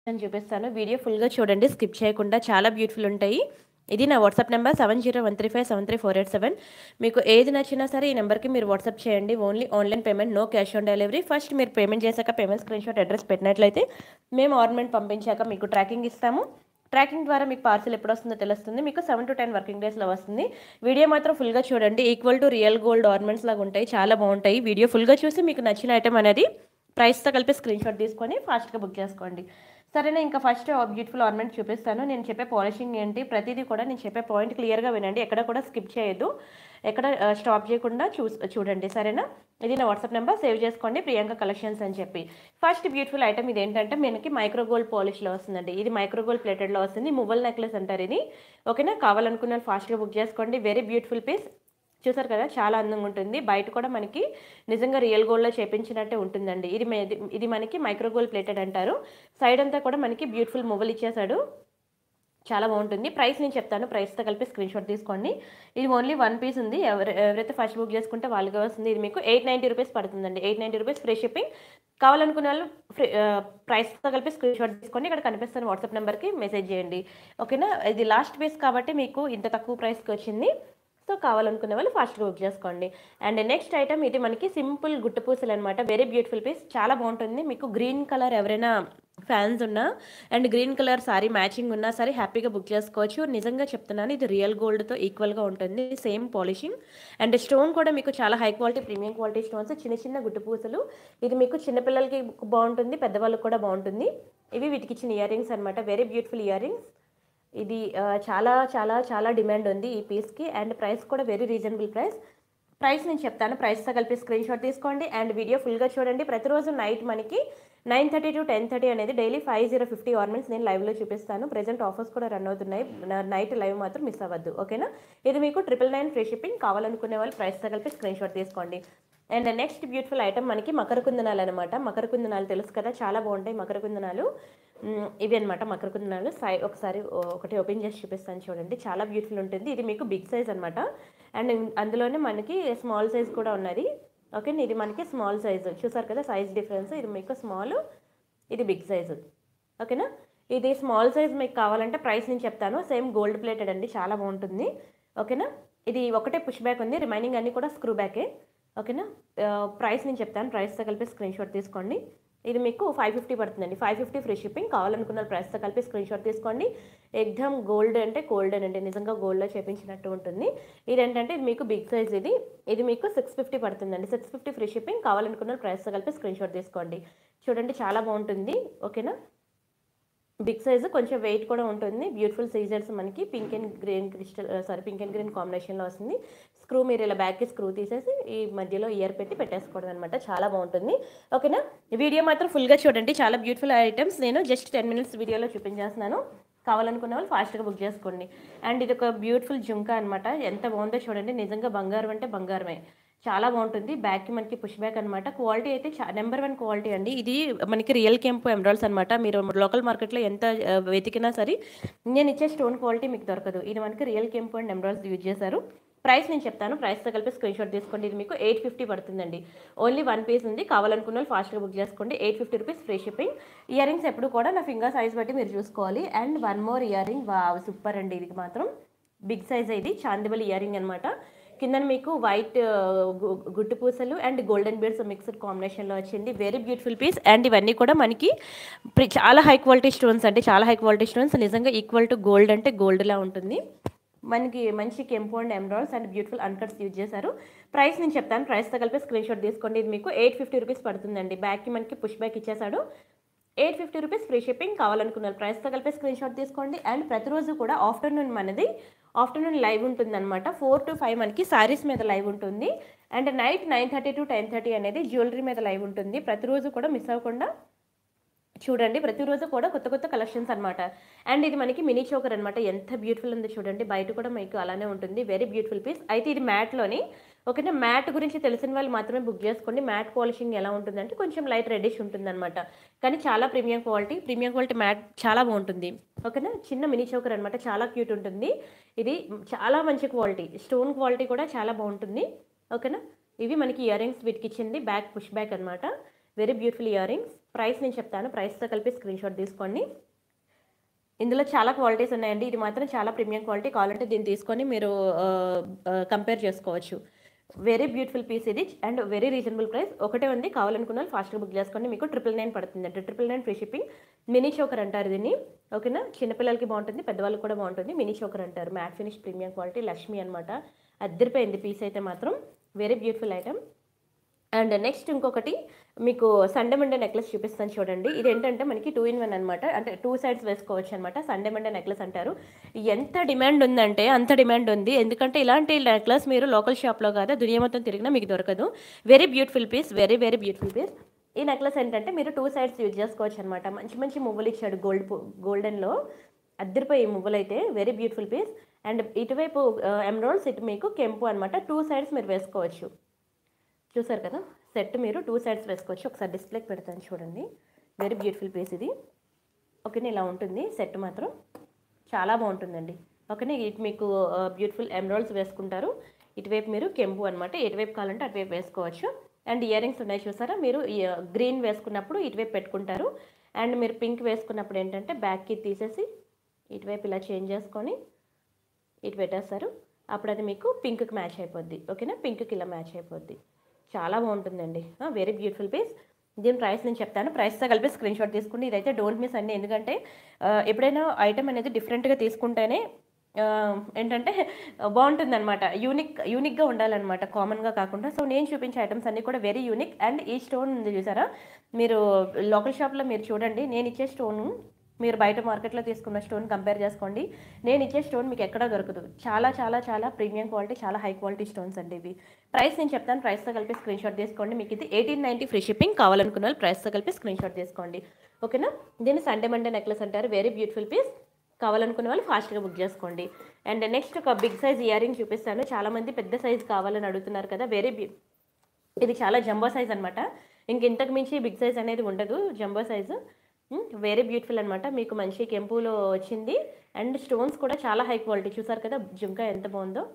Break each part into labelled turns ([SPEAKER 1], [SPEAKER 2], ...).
[SPEAKER 1] నేను చూపిస్తాను. వీడియో ఫుల్‌గా చూడండి. స్కిప్ చేయకుండా చాలా బ్యూటిఫుల్ ఉంటాయి. ఇది నా వాట్సాప్ నంబర్ 7013573487 మీకు ఏది నచ్చినా సరే ఈ నంబర్‌కి మీరు వాట్సాప్ చేయండి. Only online payment no cash on delivery. First మీరు పేమెంట్ చేశాక పేమెంట్ స్క్రీన్‌షాట్ అడ్రెస్ పెట్టినట్లయితే మేము ఆర్నమెంట్ పంపించాక మీకు ట్రాకింగ్ ఇస్తాము. ట్రాకింగ్ ద్వారా మీకు పార్సెల్ ఎప్పుడొస్తుందో తెలుస్తుంది. మీకు 7-10 వర్కింగ్ డేస్‌లో వస్తుంది. వీడియో మాత్రం ఫుల్‌గా చూడండి. Equal to real gold ornaments లాగా ఉంటాయి. చాలా బాగుంటాయి. వీడియో ఫుల్‌గా చూసి మీకు నచ్చిన ఐటెమ్ అనేది ప్రైస్‌తో కలిపి స్క్రీన్‌షాట్ తీసుకొని ఫాస్ట్‌గా బుక్ చేసుకోండి. సరేనా ఇంకా ఫస్ట్ బ్యూటిఫుల్ ఆర్నమెంట్ చూపిస్తాను. నేను చెప్పే పాలిషింగ్ ఏంటి ప్రతిదీ కూడా నేను చెప్పే పాయింట్ క్లియర్‌గా వినండి. ఎక్కడ కూడా స్కిప్ చేయొద్దు. ఎక్కడ ఆహ్, స్టాప్ చేయకుండా చూస్ చూడండి. సరేనా? ఇది నా వాట్సాప్ నంబర్ సేవ్ చేసుకోండి. ప్రియాంక కలెక్షన్స్ అని చెప్పి. ఫస్ట్ బ్యూటిఫుల్ ఐటెమ్ ఇదేంటంటే మనకి మైక్రో గోల్డ్ పాలిష్‌లో వస్తుందండి. ఇది మైక్రో గోల్డ్ ప్లేటెడ్‌లో వస్తుంది. మువ్వల్ నెక్లెస్ అంటారు ఇది. ఓకేనా? కావాలనుకున్న వాళ్ళు ఫాస్ట్‌గా బుక్ చేసుకోండి. Very beautiful piece. చూసారు కదా! చాలా అందంగా ఉంటుంది. బయట కూడా మనకి నిజంగా రియల్ గోల్డ్‌లో చేపించినట్టే ఉంటుందండి. ఇది మే ఇది మనకి మైక్రో గోల్డ్ ప్లేటెడ్ అంటారు. సైడ్ అంతా కూడా మనకి బ్యూటిఫుల్ మువ్వలు ఇచ్చేసాడు. చాలా బాగుంటుంది. ప్రైస్ నేను చెప్తాను. ప్రైస్‌తో కలిపి స్క్రీన్‌షాట్ తీసుకోండి. ఇది ఓన్లీ వన్ పీస్ ఉంది. ఎవరు ఎవరైతే ఫస్ట్ బుక్ చేసుకుంటే వాళ్ళకే వస్తుంది. ఇది మీకు 890 రూపీస్ పడుతుందండి. 890 రూపీస్ ఫ్రీ షిప్పింగ్. కావాలనుకునే వాళ్ళు ఫ్రీ ఆహ్, ప్రైస్‌తో కలిపి స్క్రీన్‌షాట్ తీసుకోండి. ఇక్కడ కనిపిస్తున్న వాట్సాప్ నంబర్‌కి మెసేజ్ చేయండి. ఓకేనా? ఇది లాస్ట్ పీస్ కాబట్టి మీకు ఇంత తక్కువ ప్రైస్‌కి వచ్చింది. సో, కావాలనుకునే వాళ్ళు ఫాస్ట్‌గా బుక్ చేసుకోండి. అండ్ నెక్స్ట్ ఐటెమ్ ఇది మనకి సింపుల్ గుట్ట పూసలు అనమాట. Very beautiful piece. చాలా బాగుంటుంది. మీకు గ్రీన్ కలర్ ఎవరైనా ఫ్యాన్స్ ఉన్నా and green colour sari matching ఉన్నా సరే హ్యాపీగా బుక్ చేసుకోవచ్చు. నిజంగా చెప్తున్నాను ఇది రియల్ గోల్డ్‌తో ఈక్వల్‌గా ఉంటుంది. సేమ్ పాలిషింగ్ అండ్ స్టోన్ కూడా మీకు చాలా high quality premium quality stones చిన్న చిన్న గుట్ట పూసలు. ఇది మీకు చిన్న పిల్లలకి బాగుంటుంది. పెద్దవాళ్ళకి కూడా బాగుంటుంది. ఇవి వీటికి ఇచ్చిన ఇయర్ రింగ్స్ అనమాట. Very beautiful earrings. ఇది ఆహ్, చాలా చాలా చాలా డిమాండ్ ఉంది ఈ పీస్‌కి అండ్ ప్రైస్ కూడా వెరీ రీజనబుల్ ప్రైస్. ప్రైస్ నేను చెప్తాను. ప్రైస్‌తో కలిపి స్క్రీన్‌షాట్ తీసుకోండి అండ్ వీడియో ఫుల్‌గా చూడండి. ప్రతిరోజు నైట్ మనకి 9:30-10:30 అనేది డైలీ 5050 ఆర్నమెంట్స్ నేను లైవ్‌లో చూపిస్తాను. ప్రెజెంట్ ఆఫర్స్ కూడా రన్ అవుతున్నాయి. న నైట్ లైవ్ మాత్రం మిస్ అవ్వద్దు. ఓకేనా? ఇది మీకు 999 ఫ్రీ షిప్పింగ్. కావాలనుకునే వాళ్ళు ప్రైస్‌తో కలిపి స్క్రీన్‌షాట్ తీసుకోండి. అండ్ నెక్స్ట్ బ్యూటిఫుల్ ఐటెమ్ మనకి మకర కుందనాలు అనమాట. మకర కుందనాలు తెలుసు కదా! చాలా బాగుంటాయి మకర కుందనాలు. హ్మ్. ఇవి అనమాట మకర కుందనాలు. సై ఒకసారి ఒకటి ఓపెన్ చేసి చూపిస్తాను చూడండి. చాలా బ్యూటిఫుల్ ఉంటుంది. ఇది మీకు బిగ్ సైజ్ అనమాట. అండ్ అందులోనే మనకి స్మాల్ సైజ్ కూడా ఉన్నది. ఓకేనా? ఇది మనకి స్మాల్ సైజ్. చూసారు కదా! Size difference. ఇది మీకు స్మాల్ ఇది బిగ్ సైజ్. ఓకేనా? ఇది స్మాల్ సైజ్ మీకు కావాలంటే ప్రైస్ నేను చెప్తాను. సేమ్ గోల్డ్ ప్లేటెడ్ అండి. చాలా బాగుంటుంది. ఓకేనా? ఇది ఒకటే పుష్ బ్యాక్ ఉంది. రిమైనింగ్ అన్నీ కూడా స్క్రూ బ్యాకే. ఓకేనా? ఆహ్, ప్రైస్ నేను చెప్తాను. ప్రైస్‌తో కలిపి స్క్రీన్‌షాట్ తీసుకోండి. ఇది మీకు 550 పడుతుందండి. 550 ఫ్రీ షిప్పింగ్. కావాలనుకున్న వాళ్ళు ప్రైస్‌తో కలిపి స్క్రీన్‌షాట్ తీసుకోండి. ఎగ్దమ్ గోల్డ్ అంటే గోల్డెనండి. నిజంగా గోల్డ్‌లో చేపించినట్టు ఉంటుంది. ఇదేంటంటే ఇది మీకు బిగ్ సైజ్ ఇది. ఇది మీకు 650 పడుతుందండి. 650 ఫ్రీ షిప్పింగ్. కావాలనుకున్న వాళ్ళు ప్రైస్‌తో కలిపి స్క్రీన్‌షాట్ తీసుకోండి. చూడండి చాలా బాగుంటుంది. ఓకేనా? బిగ్ సైజ్ కొంచెం వెయిట్ కూడా ఉంటుంది. బ్యూటిఫుల్ సీజర్స్ మనకి pink and green crystal sorry pink and green కాంబినేషన్‌లో వస్తుంది. స్క్రూ మీరు ఇలా బ్యాక్‌కి స్క్రూ తీసేసి ఈ మధ్యలో ఇయర్ పెట్టి పెట్టేసుకోవడం అనమాట. చాలా బాగుంటుంది. ఓకేనా? వీడియో మాత్రం ఫుల్‌గా చూడండి. చాలా బ్యూటిఫుల్ ఐటెమ్స్ నేను జస్ట్ 10 మినిట్స్ వీడియోలో చూపించేస్తున్నాను. కావాలనుకున్న వాళ్ళు ఫాస్ట్‌గా బుక్ చేసుకోండి. అండ్ ఇది ఒక బ్యూటిఫుల్ జుంకా అనమాట. ఎంత బాగుందో చూడండి. నిజంగా బంగారం అంటే బంగారమే. చాలా బాగుంటుంది. బ్యాక్‌కి మనకి పుష్ బ్యాక్ అనమాట. క్వాలిటీ అయితే చా నంబర్ 1 క్వాలిటీ అండి. ఇది మనకి రియల్ కెంపు ఎమరాల్డ్స్ అనమాట. మీరు లోకల్ మార్కెట్‌లో ఎంత ఆహ్, వెతికినా సరే నేను ఇచ్చే స్టోన్ క్వాలిటీ మీకు దొరకదు. ఇది మనకి రియల్ కెంపు అండ్ ఎమరాల్డ్స్ యూజ్ చేశారు. ప్రైస్ నేను చెప్తాను. ప్రైస్‌తో కలిపి స్క్రీన్‌షాట్ తీసుకోండి. ఇది మీకు 850 పడుతుందండి. ఓన్లీ వన్ పీస్ ఉంది. కావాలనుకున్న వాళ్ళు ఫాస్ట్‌గా బుక్ చేసుకోండి. 850 rupees free shipping. Earrings ఎప్పుడు కూడా నా ఫింగర్ సైజ్ బట్టి మీరు చూసుకోవాలి. And one more earring wow! Super అండి ఇది మాత్రం. బిగ్ సైజ్ ఇది. చాందిబల్ ఇయర్ రింగ్ అనమాట. కిందన మీకు వైట్ గు గుట్టు పూసలు అండ్ గోల్డెన్ బీడ్స్ మిక్స్డ్ కాంబినేషన్‌లో వచ్చింది. వెరీ బ్యూటిఫుల్ పీస్ అండ్ ఇవన్నీ కూడా మనకి ప్రి చాలా హై క్వాలిటీ స్టోన్స్ అండి. చాలా హై క్వాలిటీ స్టోన్స్ నిజంగా ఈక్వల్ టు గోల్డ్ అంటే గోల్డ్‌లా ఉంటుంది. మనకి మంచి కెంపు and emeralds and beautiful uncuts use చేశారు. ప్రైస్ నేను చెప్తాను. ప్రైస్‌తో కలిపి స్క్రీన్‌షాట్ తీసుకోండి. ఇది మీకు 850 రూపీస్ పడుతుందండి. బ్యాక్‌కి మనకి పుష్ బ్యాక్ ఇచ్చేసాడు. 850 రూపీస్ ఫ్రీ షిప్పింగ్. కావాలనుకున్న వాళ్ళు ప్రైస్‌తో కలిపి స్క్రీన్‌షాట్ తీసుకోండి. అండ్ ప్రతిరోజు కూడా ఆఫ్టర్‌నూన్ మనది ఆఫ్టర్‌నూన్ లైవ్ ఉంటుందనమాట. 4-5 మనకి శారీస్ మీద లైవ్ ఉంటుంది. అండ్ నైట్ 9:30-10:30 అనేది జ్యువెలరీ మీద లైవ్ ఉంటుంది. ప్రతిరోజు కూడా మిస్ అవ్వకుండా చూడండి. ప్రతిరోజు కూడా కొత్త కొత్త కలెక్షన్స్ అనమాట. అండ్ ఇది మనకి మినీ చోకర్ అనమాట. ఎంత బ్యూటిఫుల్ ఉందో చూడండి. బయట కూడా మీకు అలానే ఉంటుంది. Very beautiful piece. అయితే ఇది మ్యాట్‌లోని ఓకేనా? మ్యాట్ గురించి తెలిసిన వాళ్ళు మాత్రమే బుక్ చేసుకోండి. మ్యాట్ పాలిషింగ్ ఎలా ఉంటుందంటే కొంచెం లైట్ రెడ్డిష్ ఉంటుందనమాట. కానీ చాలా premium quality. Premium quality matte చాలా బాగుంటుంది. ఓకేనా? చిన్న మినీ చోకర్ అనమాట. చాలా క్యూట్ ఉంటుంది. ఇది చాలా మంచి క్వాలిటీ. స్టోన్ క్వాలిటీ కూడా చాలా బాగుంటుంది. ఓకేనా? ఇవి మనకి ఇయర్ రింగ్స్ వీటికి ఇచ్చింది బ్యాక్ పుష్ బ్యాక్ అనమాట. Very beautiful earrings. Price నేను చెప్తాను ప్రైస్తో కలిపి స్క్రీన్ షాట్ తీసుకోండి ఇందులో చాలా క్వాలిటీస్ ఉన్నాయండి ఇది మాత్రం చాలా ప్రీమియం క్వాలిటీ కావాలంటే దీన్ని తీసుకొని మీరు కంపేర్ చేసుకోవచ్చు వెరీ బ్యూటిఫుల్ పీస్ ఇది అండ్ వెరీ రీజనబుల్ ప్రైస్ ఒకటే ఉంది కావాలనుకున్న వాళ్ళు ఫాస్ట్గా బుక్ చేసుకోండి మీకు ట్రిపుల్ నైన్ పడుతుంది అంటే triple nine free shipping mini choker అంటారు దీన్ని ఓకేనా చిన్నపిల్లలకి బాగుంటుంది పెద్దవాళ్ళకి కూడా బాగుంటుంది మినీ చోకర్ అంటారు matte finish premium quality Lakshmi అనమాట అద్దరిపోయింది పీస్ అయితే మాత్రం very beautiful item and next ఇంకొకటి మీకు సండే మండే నెక్లెస్ చూపిస్తాను చూడండి ఇది ఏంటంటే మనకి టూ ఇన్ వన్ అనమాట అంటే టూ సైడ్స్ వేసుకోవచ్చు అనమాట సండే మండే నెక్లెస్ అంటారు ఎంత డిమాండ్ ఉందంటే అంత డిమాండ్ ఉంది ఎందుకంటే ఇలాంటి నెక్లెస్ మీరు లోకల్ షాప్లో కాదా దునియా మొత్తం తిరిగినా మీకు దొరకదు very beautiful piece very very beautiful piece ఈ నెక్లెస్ ఏంటంటే మీరు టూ సైడ్స్ యూజ్ చేసుకోవచ్చు అనమాట మంచి మంచి మువ్వలు ఇచ్చాడు గోల్డ్ గోల్డెన్లో అద్దరిపోయి మువ్వలు అయితే వెరీ బ్యూటిఫుల్ పీస్ అండ్ ఇటువైపు ఎమ్రోల్స్ ఇటు మీకు కెంపు అనమాట టూ సైడ్స్ మీరు వేసుకోవచ్చు చూసారు కదా సెట్ మీరు టూ సైడ్స్ వేసుకోవచ్చు ఒకసారి డిస్ప్లేకి పెడతాను చూడండి వెరీ బ్యూటిఫుల్ పీస్ ఇది ఓకేనా ఇలా ఉంటుంది సెట్ మాత్రం చాలా బాగుంటుందండి ఓకేనా ఇటు మీకు బ్యూటిఫుల్ ఎమ్రాల్స్ వేసుకుంటారు ఇటువైపు మీరు కెంపు అనమాట ఎటువైపు కావాలంటే అటువైపు వేసుకోవచ్చు అండ్ ఇయర్ రింగ్స్ ఉన్నాయి చూసారా మీరు గ్రీన్ వేసుకున్నప్పుడు ఇటువైపు పెట్టుకుంటారు అండ్ మీరు పింక్ వేసుకున్నప్పుడు ఏంటంటే బ్యాక్కి తీసేసి ఇటువైపు ఇలా చేంజ్ చేసుకొని ఇటు పెట్టేస్తారు అప్పుడు అది మీకు పింక్కి మ్యాచ్ అయిపోద్ది ఓకేనా పింక్కి ఇలా మ్యాచ్ అయిపోద్ది చాలా బాగుంటుందండి వెరీ బ్యూటిఫుల్ పీస్ దీని ప్రైస్ నేను చెప్తాను ప్రైస్తో కలిపి స్క్రీన్ షాట్ తీసుకుని ఇదైతే డోంట్ మిస్ అండి ఎందుకంటే ఆ, ఎప్పుడైనా ఐటమ్ అనేది డిఫరెంట్గా తీసుకుంటేనే ఆ, ఏంటంటే బాగుంటుంది అనమాట యూనిక్ యూనిక్గా ఉండాలన్నమాట కామన్గా కాకుండా సో నేను చూపించే ఐటమ్స్ అన్నీ కూడా వెరీ యూనిక్ అండ్ ఈ స్టోన్ ఉంది చూసారా మీరు లోకల్ షాప్లో మీరు చూడండి నేను ఇచ్చే స్టోన్ మీరు బయట మార్కెట్లో తీసుకున్న స్టోన్ కంపేర్ చేసుకోండి నేను ఇచ్చే స్టోన్ మీకు ఎక్కడా దొరకదు చాలా చాలా చాలా ప్రీమియం క్వాలిటీ చాలా హై క్వాలిటీ స్టోన్స్ అండి ఇవి ప్రైస్ నేను చెప్తాను ప్రైస్తో కలిపి స్క్రీన్ షాట్ తీసుకోండి మీకు ఇది ఎయిటీన్ నైంటీ ఫ్రీ షిప్పింగ్ కావాలనుకున్న వాళ్ళు ప్రైస్తో కలిపి స్క్రీన్ షాట్ తీసుకోండి ఓకేనా దీన్ని సండే మండే నెక్లెస్ అంటారు వెరీ బ్యూటిఫుల్ పీస్ కావాలనుకునే వాళ్ళు ఫాస్ట్గా బుక్ చేసుకోండి అండ్ నెక్స్ట్ ఒక బిగ్ సైజ్ ఇయర్ రింగ్ చూపిస్తాను చాలామంది పెద్ద సైజ్ కావాలని అడుగుతున్నారు కదా వెరీ బ్యూ ఇది చాలా జంబో సైజ్ అనమాట ఇంక ఇంతకు మించి బిగ్ సైజ్ అనేది ఉండదు జంబో సైజు వెరీ బ్యూటిఫుల్ అనమాట మీకు మంచి కెంపులో వచ్చింది అండ్ స్టోన్స్ కూడా చాలా హై క్వాలిటీ చూసారు కదా జుంకా ఎంత బాగుందో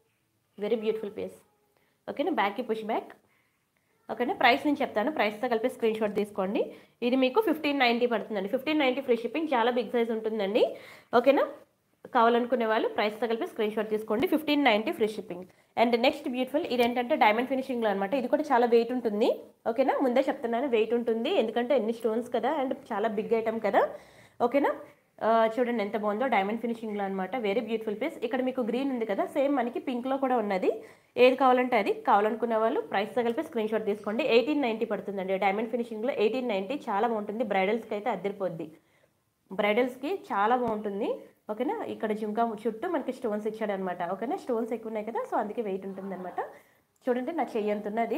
[SPEAKER 1] వెరీ బ్యూటిఫుల్ పీస్ ఓకేనా బ్యాక్కి పుష్ బ్యాక్ ఓకేనా ప్రైస్ నేను చెప్తాను ప్రైస్తో కలిపి స్క్రీన్ షాట్ తీసుకోండి ఇది మీకు ఫిఫ్టీన్ నైంటీ పడుతుందండి ఫిఫ్టీన్ నైంటీ ఫ్రీ షిప్పింగ్ చాలా బిగ్ సైజ్ ఉంటుందండి ఓకేనా కావాలనుకునే వాళ్ళు ప్రైస్తో కలిపి స్క్రీన్ షాట్ తీసుకోండి fifteen ninety free shipping and next beautiful ఇది ఏంటంటే డైమండ్ ఫినిషింగ్లో అనమాట ఇది కూడా చాలా వెయిట్ ఉంటుంది ఓకేనా ముందే చెప్తున్నాను వెయిట్ ఉంటుంది ఎందుకంటే ఎన్ని స్టోన్స్ కదా అండ్ చాలా బిగ్ ఐటమ్ కదా ఓకేనా ఆ, చూడండి ఎంత బాగుందో డైమండ్ ఫినిషింగ్లో అనమాట వెరీ బ్యూటిఫుల్ పీస్ ఇక్కడ మీకు గ్రీన్ ఉంది కదా సేమ్ మనకి పింక్లో కూడా ఉన్నది ఏది కావాలంటే అది కావాలనుకునే వాళ్ళు ప్రైస్తో కలిపి స్క్రీన్ షాట్ తీసుకోండి ఎయిటీన్ నైంటీ పడుతుందండి డైమండ్ ఫినిషింగ్లో ఎయిటీన్ నైంటీ చాలా బాగుంటుంది బ్రైడల్స్కి అయితే అద్దరిపోద్ది బ్రైడల్స్కి చాలా బాగుంటుంది ఓకేనా ఇక్కడ జుంకా చుట్టూ మనకి స్టోన్స్ ఇచ్చాడు అనమాట ఓకేనా స్టోన్స్ ఎక్కువ ఉన్నాయి కదా సో అందుకే వెయిట్ ఉంటుంది అనమాట చూడండి నా చెయ్యి ఎంత ఉన్నది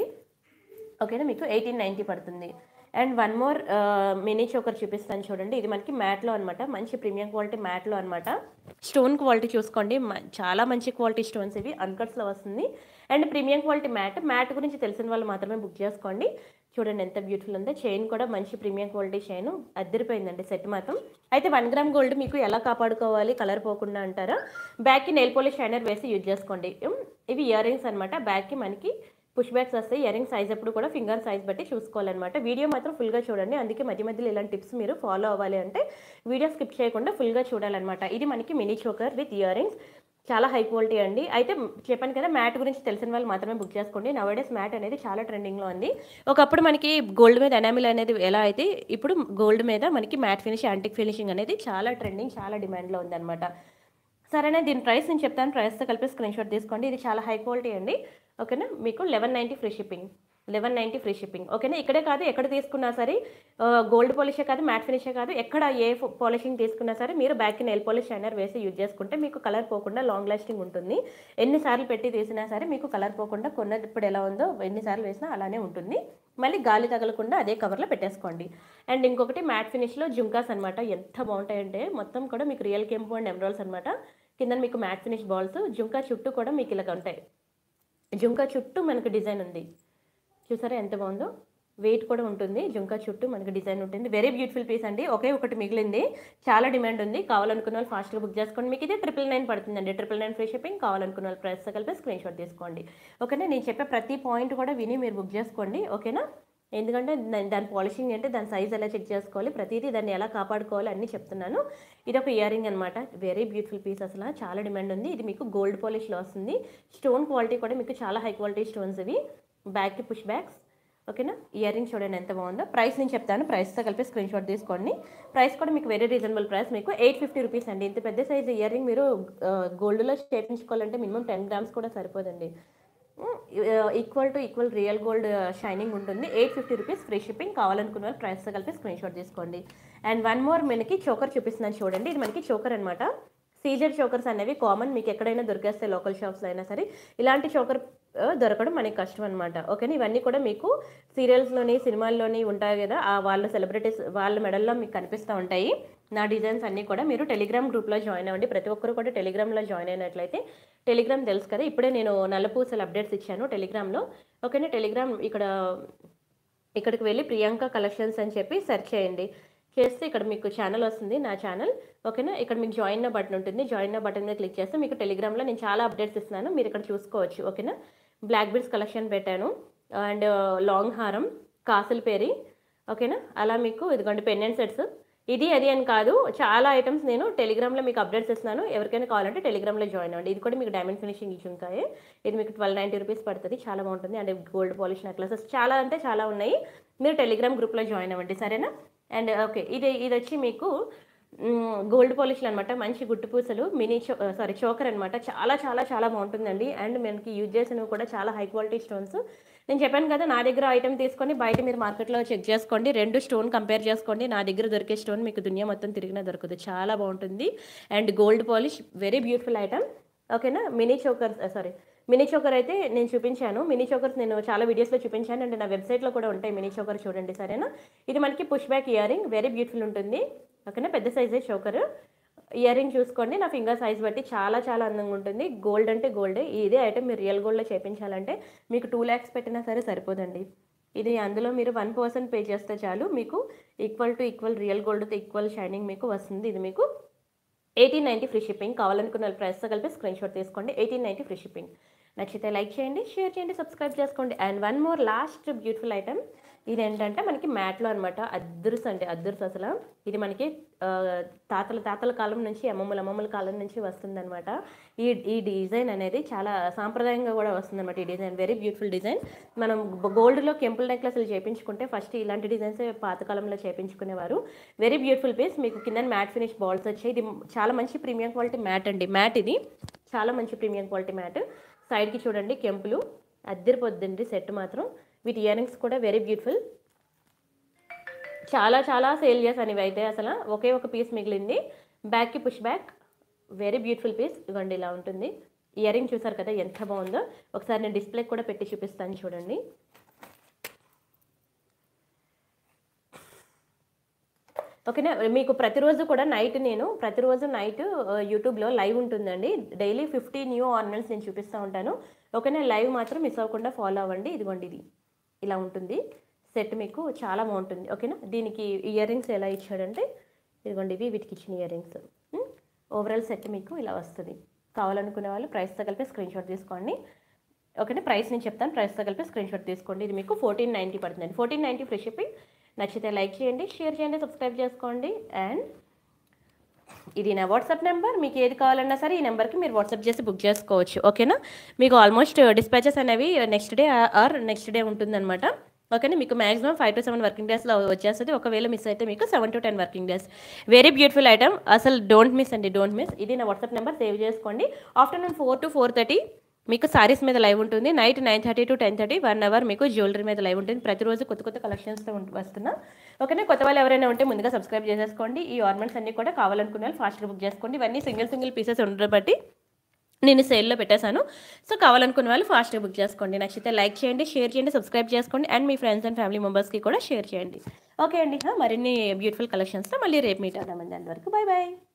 [SPEAKER 1] ఓకేనా మీకు ఎయిటీన్ నైంటీ పడుతుంది and one more mini choker చూపిస్తాను చూడండి ఇది మనకి మ్యాట్లో అనమాట మంచి ప్రీమియం క్వాలిటీ మ్యాట్లో అనమాట స్టోన్ క్వాలిటీ చూసుకోండి మ- చాలా మంచి క్వాలిటీ స్టోన్స్ ఇవి అన్కట్స్లో వస్తుంది and premium quality matte matte గురించి తెలిసిన వాళ్ళు మాత్రమే బుక్ చేసుకోండి చూడండి ఎంత బ్యూటిఫుల్ ఉందో చైన్ కూడా మంచి ప్రీమియం క్వాలిటీ చైన్ అద్దరిపోయిందండి సెట్ మాత్రం అయితే వన్ గ్రామ్ గోల్డ్ మీకు ఎలా కాపాడుకోవాలి కలర్ పోకుండా అంటారా బ్యాక్కి నెయిల్ పాలిష్ షైనర్ వేసి యూజ్ చేసుకోండి ఉమ్, ఇవి ఇయర్ రింగ్స్ అనమాట బ్యాక్కి మనకి పుష్ బ్యాక్స్ వస్తాయి ఇయర్ రింగ్ సైజ్ ఎప్పుడు కూడా ఫింగర్ సైజ్ బట్టి చూసుకోవాలన్నమాట వీడియో మాత్రం ఫుల్గా చూడండి అందుకే మధ్య మధ్యలో ఇలాంటి టిప్స్ మీరు ఫాలో అవ్వాలి అంటే వీడియో స్కిప్ చేయకుండా ఫుల్గా చూడాలన్నమాట ఇది మనకి mini choker with ear rings చాలా హై క్వాలిటీ అండి అయితే చెప్పాను కదా మ్యాట్ గురించి తెలిసిన వాళ్ళు మాత్రమే బుక్ చేసుకోండి నవడేస్ మ్యాట్ అనేది చాలా ట్రెండింగ్లో ఉంది ఒకప్పుడు మనకి గోల్డ్ మీద ఎనామిల్ అనేది ఎలా అయితే ఇప్పుడు గోల్డ్ మీద మనకి మ్యాట్ ఫినిష్ యాంటిక్ ఫినిషింగ్ అనేది చాలా ట్రెండింగ్ చాలా డిమాండ్లో ఉందన్నమాట సరేనా దీని ప్రైస్ నేను చెప్తాను ప్రైస్తో కలిపి స్క్రీన్ షాట్ తీసుకోండి ఇది చాలా హై క్వాలిటీ అండి ఓకేనా మీకు eleven ninety free shipping eleven ninety free shipping ఓకేనా ఇక్కడే కాదు ఎక్కడ తీసుకున్నా సరే గోల్డ్ పాలిషే కాదు మ్యాట్ ఫినిషే కాదు ఎక్కడ ఏ పాలిషింగ్ తీసుకున్నా సరే మీరు బ్యాక్ నెయిల్ పాలిష్ షైనర్ వేసి యూజ్ చేసుకుంటే మీకు కలర్ పోకుండా లాంగ్ లాస్టింగ్ ఉంటుంది ఎన్నిసార్లు పెట్టి తీసినా సరే మీకు కలర్ పోకుండా కొన్నప్పుడు ఎలా ఉందో ఎన్నిసార్లు వేసినా అలానే ఉంటుంది మళ్ళీ గాలి తగలకుండా అదే కవర్లో పెట్టేసుకోండి అండ్ ఇంకొకటి మ్యాట్ ఫినిష్లో జుంకాస్ అనమాట ఎంత బాగుంటాయంటే మొత్తం కూడా మీకు రియల్ కెంపు అండ్ ఎమరాల్స్ అనమాట కింద మీకు మ్యాట్ ఫినిష్ బాల్స్ జుంకా చుట్టూ కూడా మీకు ఇలాగ ఉంటాయి జుంకా చుట్టూ మనకు డిజైన్ ఉంది చూసారా ఎంత బాగుందో వెయిట్ కూడా ఉంటుంది జుంకా చుట్టూ మనకి డిజైన్ ఉంటుంది వెరీ బ్యూటిఫుల్ పీస్ అండి ఒకే ఒకటి మిగిలింది చాలా డిమాండ్ ఉంది కావాలనుకున్న వాళ్ళు ఫాస్ట్గా బుక్ చేసుకోండి మీకు ఇది ట్రిపుల్ నైన్ పడుతుందండి ట్రిపుల్ నైన్ ఫ్రీ షిప్పింగ్ కావాలనుకున్న వాళ్ళు ప్రైస్ కలిపి స్క్రీన్ షాట్ తీసుకోండి ఓకేనా నేను చెప్పే ప్రతి పాయింట్ కూడా విని మీరు బుక్ చేసుకోండి ఓకేనా ఎందుకంటే దాని దాని పాలిషింగ్ అంటే దాని సైజ్ ఎలా చెక్ చేసుకోవాలి ప్రతిదీ దాన్ని ఎలా కాపాడుకోవాలి అన్నీ చెప్తున్నాను ఇది ఒక ఇయర్ రింగ్ అనమాట వెరీ బ్యూటిఫుల్ పీస్ అసలు చాలా డిమాండ్ ఉంది ఇది మీకు గోల్డ్ పాలిష్లో వస్తుంది స్టోన్ క్వాలిటీ కూడా మీకు చాలా హై క్వాలిటీ స్టోన్స్ ఇవి బ్యాక్కి పుష్ బ్యాగ్స్ ఓకేనా ఇయర్ రింగ్ చూడండి ఎంత బాగుందో ప్రైస్ నేను చెప్తాను ప్రైస్తో కలిపి స్క్రీన్ షాట్ తీసుకోండి ప్రైస్ కూడా మీకు వెరీ రీజనబుల్ ప్రైస్ మీకు ఎయిట్ ఫిఫ్టీ రూపీస్ అండి ఇంత పెద్ద సైజ్ ఇయర్ రింగ్ మీరు గోల్డ్లో చేయించుకోవాలంటే మినిమం టెన్ గ్రామ్స్ కూడా సరిపోదండి equal to equal real gold shining ఉంటుంది eight fifty rupees free shipping కావాలనుకున్న వాళ్ళు ప్రైస్తో కలిపి స్క్రీన్ షాట్ తీసుకోండి అండ్ వన్ మోర్ మనకి చోకర్ చూపిస్తున్నాను చూడండి ఇది మనకి చోకర్ అనమాట సీజర్ చోకర్స్ అనేవి కామన్ మీకు ఎక్కడైనా దొరికేస్తాయి లోకల్ షాప్స్లో అయినా సరే ఇలాంటి చోకర్ ఆ, దొరకడం మనకి కష్టం అనమాట ఓకేనా ఇవన్నీ కూడా మీకు సీరియల్స్లోని సినిమాల్లోని ఉంటాయి కదా ఆ వాళ్ళ సెలబ్రిటీస్ వాళ్ళ మెడల్లో మీకు కనిపిస్తూ ఉంటాయి నా డిజైన్స్ అన్నీ కూడా మీరు టెలిగ్రామ్ గ్రూప్లో జాయిన్ అవ్వండి ప్రతి ఒక్కరు కూడా టెలిగ్రామ్లో జాయిన్ అయినట్లయితే టెలిగ్రామ్ తెలుసు కదా ఇప్పుడే నేను నల్లపూసలు అప్డేట్స్ ఇచ్చాను టెలిగ్రామ్లో ఓకేనా టెలిగ్రామ్ ఇక్కడ ఇక్కడికి వెళ్ళి ప్రియాంక కలెక్షన్స్ అని చెప్పి సెర్చ్ చేయండి చేస్తే ఇక్కడ మీకు ఛానల్ వస్తుంది నా ఛానల్ ఓకేనా ఇక్కడ మీకు జాయిన్ బటన్ ఉంటుంది జాయిన్ బటన్ మీద క్లిక్ చేస్తే మీకు టెలిగ్రామ్లో నేను చాలా అప్డేట్స్ ఇస్తున్నాను మీరు ఇక్కడ చూసుకోవచ్చు ఓకేనా బ్లాక్ బీడ్స్ కలెక్షన్ పెట్టాను అండ్ లాంగ్ హారం కాసుల పేరి ఓకేనా అలా మీకు ఇదిగోండి పెండెంట్ సెట్స్ ఇది అది అని కాదు చాలా ఐటమ్స్ నేను టెలిగ్రామ్లో మీకు అప్డేట్స్ ఇస్తున్నాను ఎవరికైనా కావాలంటే టెలిగ్రామ్లో జాయిన్ అవ్వండి ఇది కూడా మీకు డైమండ్ ఫినిషింగ్ ఇచ్చి ఉంటాయి ఇది మీకు ట్వెల్వ్ నైంటీ రూపీస్ పడుతుంది చాలా బాగుంటుంది అండ్ గోల్డ్ పాలిష్ నెక్లెసెస్ చాలా అంటే చాలా ఉన్నాయి మీరు టెలిగ్రామ్ గ్రూప్లో జాయిన్ అవ్వండి సరేనా అండ్ ఓకే ఇది ఇది వచ్చి మీకు గోల్డ్ పాలిష్లు అనమాట మంచి గుట్టు పూసలు మినీ చో సారీ చోకర్ అనమాట చాలా చాలా చాలా బాగుంటుందండి అండ్ మనకి యూజ్ చేసినవి కూడా చాలా హై క్వాలిటీ స్టోన్స్ నేను చెప్పాను కదా నా దగ్గర ఐటమ్ తీసుకొని బయట మీరు మార్కెట్లో చెక్ చేసుకోండి రెండు స్టోన్ కంపేర్ చేసుకోండి నా దగ్గర దొరికే స్టోన్ మీకు దునియా మొత్తం తిరిగినా దొరకదు చాలా బాగుంటుంది and gold polish very beautiful item ఓకేనా mini choker sorry mini choker అయితే నేను చూపించాను మినీ చోకర్స్ నేను చాలా వీడియోస్లో చూపించాను అండ్ నా వెబ్సైట్లో కూడా ఉంటాయి మినీ చోకర్ చూడండి సరేనా ఇది మనకి push back ear ring very beautiful ఉంటుంది ఓకేనా పెద్ద సైజే చోకర్ ఇయర్ రింగ్ చూసుకోండి నా ఫింగర్ సైజ్ బట్టి చాలా చాలా అందంగా ఉంటుంది గోల్డ్ అంటే గోల్డ్ ఇదే ఐటమ్ మీరు రియల్ గోల్డ్లో చేయించాలంటే మీకు టూ ల్యాక్స్ పెట్టినా సరే సరిపోదండి ఇది అందులో మీరు వన్ పర్సెంట్ పే చేస్తే చాలు మీకు ఈక్వల్ టు ఈక్వల్ రియల్ గోల్డ్తో ఈక్వల్ షైనింగ్ మీకు వస్తుంది ఇది మీకు ఎయిటీన్ నైంటీ ఫ్రీ షిప్పింగ్ కావాలనుకున్న ప్రైస్తో కలిపి స్క్రీన్ షాట్ తీసుకోండి ఎయిటీన్ నైంటీ ఫ్రీ షిప్పింగ్ నచ్చితే లైక్ చేయండి షేర్ చేయండి సబ్స్క్రైబ్ చేసుకోండి and one more last beautiful item ఇది ఏంటంటే మనకి మ్యాట్లో అనమాట అద్దరుస్ అంటే అద్దరుస్ అసలు ఇది మనకి ఆ, తాతల తాతల కాలం నుంచి అమ్మమ్మల అమ్మమ్మల కాలం నుంచి వస్తుందన్నమాట ఈ ఈ డిజైన్ అనేది చాలా సాంప్రదాయంగా కూడా వస్తుందన్నమాట ఈ డిజైన్ వెరీ బ్యూటిఫుల్ డిజైన్ మనం గోల్డ్లో కెంపుల్ నెక్లెస్లు చేయించుకుంటే ఫస్ట్ ఇలాంటి డిజైన్స్ పాతకాలంలో చేయించుకునేవారు వెరీ బ్యూటిఫుల్ పీస్ మీకు కింద మ్యాట్ ఫినిష్ బాల్స్ వచ్చాయి ఇది చాలా మంచి ప్రీమియం క్వాలిటీ మ్యాట్ అండి మ్యాట్ ఇది చాలా మంచి ప్రీమియం క్వాలిటీ మ్యాట్ సైడ్కి చూడండి కెంపులు అద్దరిపోద్దండి సెట్ మాత్రం వీటి ఇయరింగ్స్ కూడా వెరీ బ్యూటిఫుల్ చాలా చాలా సేల్ చేశాను ఇవి అయితే అసలు ఒకే ఒక పీస్ మిగిలింది బ్యాక్కి push back very beautiful piece ఇవ్వండి ఇలా ఉంటుంది ఇయరింగ్ చూసారు కదా ఎంత బాగుందో ఒకసారి నేను డిస్ప్లే కూడా పెట్టి చూపిస్తాను చూడండి ఓకేనా మీకు ప్రతిరోజు కూడా నైట్ నేను ప్రతిరోజు నైట్ యూట్యూబ్లో లైవ్ ఉంటుందండి డైలీ ఫిఫ్టీ న్యూ ఆర్నమెంట్స్ నేను చూపిస్తూ ఉంటాను ఓకేనా లైవ్ మాత్రం మిస్ అవ్వకుండా ఫాలో అవ్వండి ఇదిగోండి ఇది ఇలా ఉంటుంది సెట్ మీకు చాలా బాగుంటుంది ఓకేనా దీనికి ఇయర్ రింగ్స్ ఎలా ఇచ్చాడంటే ఇదిగోండి ఇవి వీటికి ఇచ్చిన ఇయర్ రింగ్స్ ఓవరాల్ సెట్ మీకు ఇలా వస్తుంది కావాలనుకునే వాళ్ళు ప్రైస్తో కలిపి స్క్రీన్ షాట్ తీసుకోండి ఓకేనా ప్రైస్ నేను చెప్తాను ప్రైస్తో కలిపి స్క్రీన్ షాట్ తీసుకోండి ఇది మీకు ఫోర్టీన్ నైంటీ పడుతుందండి ఫోర్టీన్ నైంటీ ఫ్రీ షిప్పింగ్ నచ్చితే లైక్ చేయండి షేర్ చేయండి సబ్స్క్రైబ్ చేసుకోండి అండ్ ఇది నా వాట్సాప్ నెంబర్ మీకు ఏది కావాలన్నా సరే ఈ నెంబర్కి మీరు వాట్సాప్ చేసి బుక్ చేసుకోవచ్చు ఓకేనా మీకు ఆల్మోస్ట్ డిస్పాచెస్ అనేవి next day or next day ఉంటుందన్నమాట ఓకేనా మీకు maximum five to seven working డేస్లో వచ్చేస్తుంది ఒకవేళ మిస్ అయితే మీకు seven to ten working days very beautiful item అసలు డోంట్ మిస్ అండి డోంట్ మిస్ ఇది నా వాట్సాప్ నెంబర్ సేవ్ చేసుకోండి afternoon four to four thirty మీకు సారీస్ మీద లైవ్ ఉంటుంది night nine thirty to ten thirty one hour మీకు జ్యువెలరీ మీద లైవ్ ఉంటుంది ప్రతిరోజు కొత్త కొత్త కలెక్షన్స్తో వస్తున్నా ఓకేనా కొత్త వాళ్ళు ఎవరైనా ఉంటే ముందుగా సబ్స్క్రైబ్ చేసేసుకోండి ఈ ఆర్నమెంట్స్ అన్ని కూడా కావాలనుకునే వాళ్ళు ఫాస్ట్గా బుక్ చేసుకోండి ఇవన్నీ సింగిల్ సింగిల్ పీసెస్ ఉండడం బట్టి నేను సేల్లో పెట్టేశాను సో కావాలనుకున్న వాళ్ళు ఫాస్ట్గా బుక్ చేసుకోండి నచ్చితే లైక్ చేయండి షేర్ చేయండి సబ్స్క్రైబ్ చేసుకోండి అండ్ మీ ఫ్రెండ్స్ అండ్ ఫ్యామిలీ మెంబర్స్కి కూడా షేర్ చేయండి ఓకే అండి మరిన్ని బ్యూటిఫుల్ కలెక్షన్స్తో మళ్ళీ రేపు మీట్ అవుదామండి అంతవరకు బాయ్ బాయ్